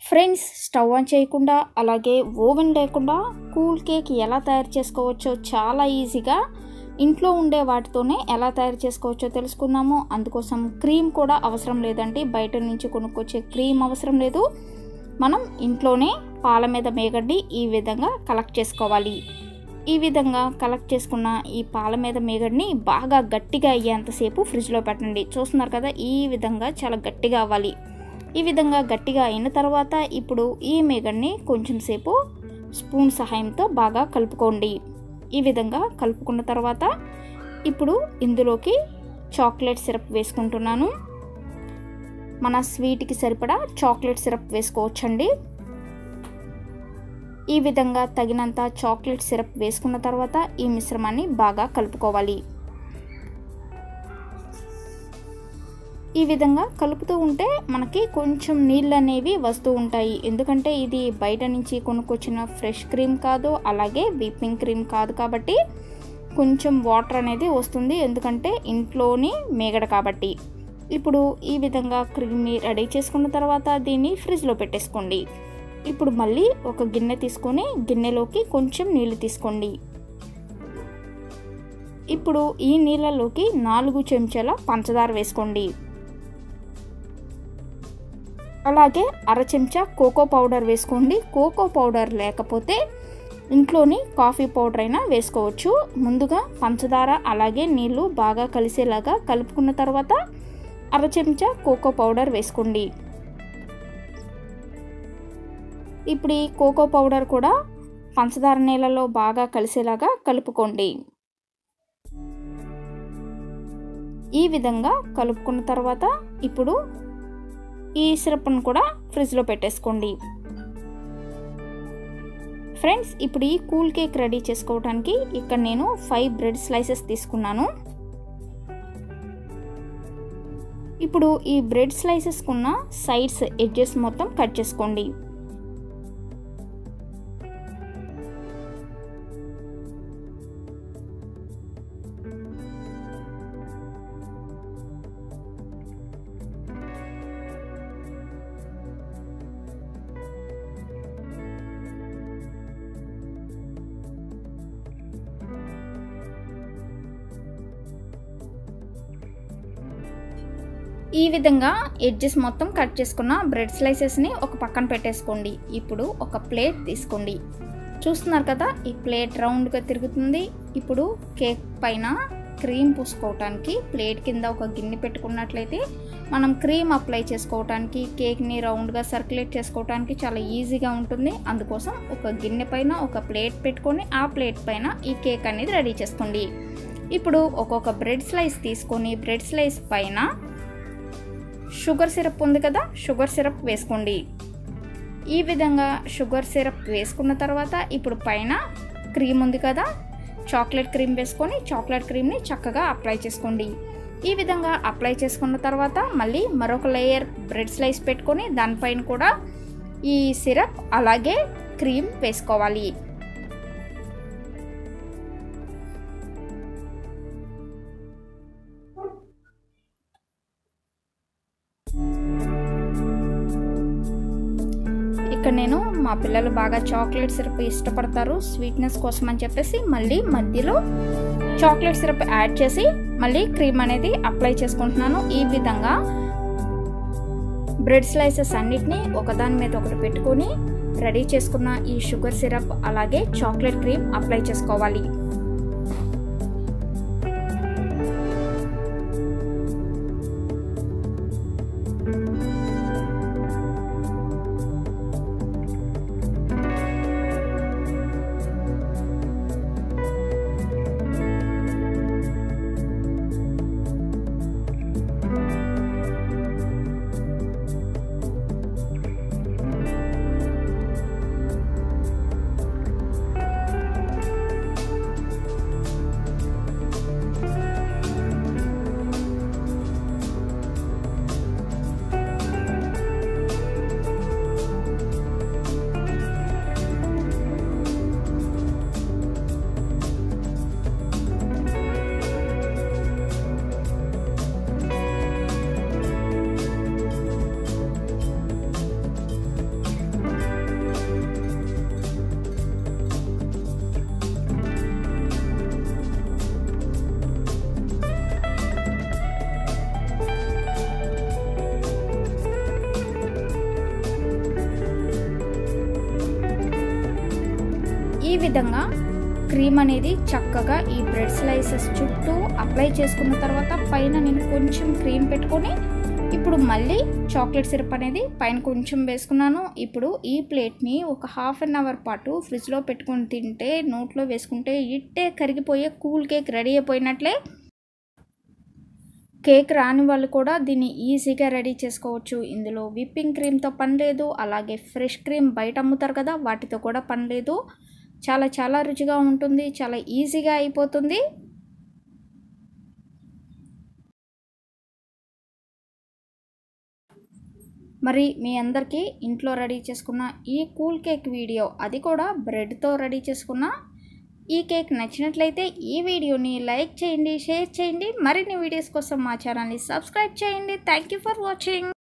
friends stove on చేయకుండా అలాగే oven లేకుండా కూల్ కేక్ ఎలా తయారు చేసుకోవచ్చో చాలా ఈజీగా ఇంట్లో ఉండే వాటితోనే ఎలా తయారు చేసుకోవచ్చో తెలుసుకుందాము అందుకోసం క్రీమ్ కూడా అవసరం లేదండి బయట నుంచి కొనుక్కొచ్చే క్రీమ్ అవసరం లేదు మనం ఇంట్లోనే పాల మీద మేగడ్డి ఈ విధంగా కలెక్ట్ చేసుకోవాలి ఈ విధంగా కలెక్ట్ చేసుకున్న ఈ పాల మీద మేగడ్ని బాగా గట్టిగా అయ్యేంతసేపు ఫ్రిడ్జ్లో పెట్టండి చూస్తున్నారు కదా ఈ విధంగా చాలా గట్టిగా అవ్వాలి ఈ విధంగా గట్టిగా అయిన తర్వాత ఇప్పుడు ఈ మేగడ్ని కొంచెం సేపు స్పూన్ సహాయంతో బాగా కలుపుకోండి ఈ విధంగా కలుపుకున్న తర్వాత ఇప్పుడు ఇందులోకి చాక్లెట్ సిరప్ వేసుకుంటున్నాను మన స్వీట్కి సరిపడా చాక్లెట్ సిరప్ వేసుకోవచ్చండి ఈ విధంగా తగినంత చాక్లెట్ సిరప్ వేసుకున్న తర్వాత ఈ మిశ్రమాన్ని బాగా కలుపుకోవాలి ఈ విధంగా కలుపుతూ ఉంటే మనకి కొంచెం నీళ్ళు అనేవి వస్తూ ఉంటాయి ఎందుకంటే ఇది బయట నుంచి కొనుక్కొచ్చిన ఫ్రెష్ క్రీమ్ కాదు అలాగే విప్పింగ్ క్రీమ్ కాదు కాబట్టి కొంచెం వాటర్ అనేది వస్తుంది ఎందుకంటే ఇంట్లోని మేగడ కాబట్టి ఇప్పుడు ఈ విధంగా క్రీమ్ని రెడీ చేసుకున్న తర్వాత దీన్ని ఫ్రిడ్జ్లో పెట్టేసుకోండి ఇప్పుడు మళ్ళీ ఒక గిన్నె తీసుకొని గిన్నెలోకి కొంచెం నీళ్లు తీసుకోండి ఇప్పుడు ఈ నీళ్ళలోకి నాలుగు చెంచాల పంచదార వేసుకోండి అలాగే అర చెంచా కోకో పౌడర్ వేసుకోండి కోకో పౌడర్ లేకపోతే ఇంట్లోని కాఫీ పౌడర్ అయినా వేసుకోవచ్చు ముందుగా పంచదార అలాగే నీళ్లు బాగా కలిసేలాగా కలుపుకున్న తర్వాత అర చెంచా కోకో పౌడర్ వేసుకోండి ఇప్పుడు ఈ కోకో పౌడర్ కూడా పంచదార నీళ్ళలో బాగా కలిసేలాగా కలుపుకోండి ఈ విధంగా కలుపుకున్న తర్వాత ఇప్పుడు ఈ సిరప్ను కూడా ఫ్రిడ్జ్లో పెట్టేసుకోండి ఫ్రెండ్స్ ఇప్పుడు ఈ కూల్ కేక్ రెడీ చేసుకోవడానికి ఇక్కడ నేను ఫైవ్ బ్రెడ్ స్లైసెస్ తీసుకున్నాను ఇప్పుడు ఈ బ్రెడ్ స్లైసెస్కున్న సైడ్స్ ఎడ్జెస్ మొత్తం కట్ చేసుకోండి ఈ విధంగా ఎడ్జెస్ మొత్తం కట్ చేసుకున్న బ్రెడ్ స్లైసెస్ని ఒక పక్కన పెట్టేసుకోండి ఇప్పుడు ఒక ప్లేట్ తీసుకోండి చూస్తున్నారు కదా ఈ ప్లేట్ రౌండ్గా తిరుగుతుంది ఇప్పుడు కేక్ పైన క్రీమ్ పూసుకోవటానికి ప్లేట్ కింద ఒక గిన్నె పెట్టుకున్నట్లయితే మనం క్రీమ్ అప్లై చేసుకోవటానికి కేక్ని రౌండ్గా సర్క్యులేట్ చేసుకోవటానికి చాలా ఈజీగా ఉంటుంది అందుకోసం ఒక గిన్నె పైన ఒక ప్లేట్ పెట్టుకొని ఆ ప్లేట్ పైన ఈ కేక్ అనేది రెడీ చేసుకోండి ఇప్పుడు ఒక్కొక్క బ్రెడ్ స్లైస్ తీసుకొని బ్రెడ్ స్లైస్ పైన షుగర్ సిరప్ ఉంది కదా షుగర్ సిరప్ వేసుకోండి ఈ విధంగా షుగర్ సిరప్ వేసుకున్న తర్వాత ఇప్పుడు పైన క్రీమ్ ఉంది కదా చాక్లెట్ క్రీమ్ వేసుకొని చాక్లెట్ క్రీమ్ని చక్కగా అప్లై చేసుకోండి ఈ విధంగా అప్లై చేసుకున్న తర్వాత మళ్ళీ మరొక లేయర్ బ్రెడ్ స్లైస్ పెట్టుకొని దానిపైన కూడా ఈ సిరప్ అలాగే క్రీమ్ వేసుకోవాలి ఇక్కడ నేను మా పిల్లలు బాగా చాక్లెట్ సిరప్ ఇష్టపడతారు స్వీట్నెస్ కోసం అని చెప్పేసి మళ్ళీ మధ్యలో చాక్లెట్ సిరప్ యాడ్ చేసి మళ్ళీ క్రీమ్ అనేది అప్లై చేసుకుంటున్నాను ఈ విధంగా బ్రెడ్ స్లైసెస్ అన్నిటినీ ఒకదాని మీద ఒకటి పెట్టుకొని రెడీ చేసుకున్న ఈ షుగర్ సిరప్ అలాగే చాక్లెట్ క్రీమ్ అప్లై చేసుకోవాలి విధంగా క్రీమ్ అనేది చక్కగా ఈ బ్రెడ్ స్లైసెస్ చుట్టూ అప్లై చేసుకున్న తర్వాత పైన నేను కొంచెం క్రీమ్ పెట్టుకొని ఇప్పుడు మళ్ళీ చాక్లెట్ సిరప్ అనేది పైన కొంచెం వేసుకున్నాను ఇప్పుడు ఈ ప్లేట్ని ఒక హాఫ్ అన్ అవర్ పాటు ఫ్రిడ్జ్లో పెట్టుకొని తింటే నోట్లో వేసుకుంటే ఇట్టే కరిగిపోయే కూల్ కేక్ రెడీ అయిపోయినట్లే కేక్ రాని వాళ్ళు కూడా దీన్ని ఈజీగా రెడీ చేసుకోవచ్చు ఇందులో విప్పింగ్ క్రీమ్తో పని లేదు అలాగే ఫ్రెష్ క్రీమ్ బయట అమ్ముతారు కదా వాటితో కూడా పని లేదు చాలా చాలా రుచిగా ఉంటుంది చాలా ఈజీగా అయిపోతుంది మరి మీ అందరికీ ఇంట్లో రెడీ చేసుకున్న ఈ కూల్ కేక్ వీడియో అది కూడా బ్రెడ్తో రెడీ చేసుకున్న ఈ కేక్ నచ్చినట్లయితే ఈ వీడియోని లైక్ చేయండి షేర్ చేయండి మరిన్ని వీడియోస్ కోసం మా ఛానల్ని సబ్స్క్రైబ్ చేయండి థ్యాంక్ యూ ఫర్ వాచింగ్